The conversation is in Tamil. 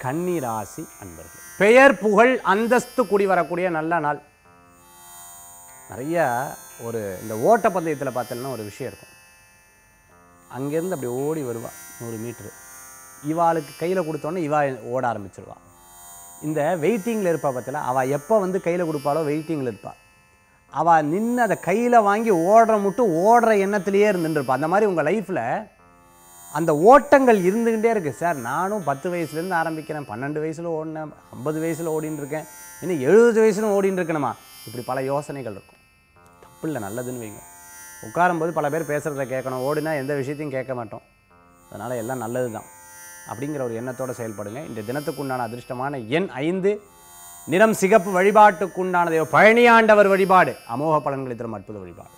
கன்னி ராசி அன்பர்கள் பெயர் புகழ் அந்தஸ்து கூடி வரக்கூடிய நல்ல நாள் நிறைய ஒரு இந்த ஓட்டப்பந்தயத்தில் பார்த்தோம்னா ஒரு விஷயம் இருக்கும் அங்கேருந்து அப்படி ஓடி வருவா நூறு மீட்ரு இவாளுக்கு கையில் கொடுத்தோன்னே இவா ஓட ஆரம்பிச்சிருவா இந்த வெயிட்டிங்கில் இருப்பா பார்த்தல அவள் எப்போ வந்து கையில் கொடுப்பாளோ வெயிட்டிங்கில் இருப்பாள் அவள் நின்று அதை கையில் வாங்கி ஓடுற மட்டும் ஓடுற எண்ணத்திலேயே இருந்துட்டு இருப்பா அந்த மாதிரி உங்கள் லைஃப்பில் அந்த ஓட்டங்கள் இருந்துக்கிட்டே இருக்குது சார் நானும் பத்து வயசுலேருந்து ஆரம்பிக்கிறேன் பன்னெண்டு வயசில் ஓடினேன் ஐம்பது வயசில் ஓடின்னு இருக்கேன் இன்னும் எழுபது வயசுல ஓடின்னு இருக்கணுமா இப்படி பல யோசனைகள் இருக்கும் தப்பு இல்லை நல்லதுன்னு வைங்க உட்காரும்போது பல பேர் பேசுகிறத கேட்கணும் ஓடினா எந்த விஷயத்தையும் கேட்க மாட்டோம் அதனால் எல்லாம் நல்லது தான் அப்படிங்கிற ஒரு எண்ணத்தோடு செயல்படுங்க இந்த தினத்துக்குண்டான அதிர்ஷ்டமான எண் ஐந்து நிறம் சிகப்பு வழிபாட்டுக்குண்டான தெய்வம் பழனியாண்டவர் வழிபாடு அமோக பலன்களை தரும் அற்புத வழிபாடு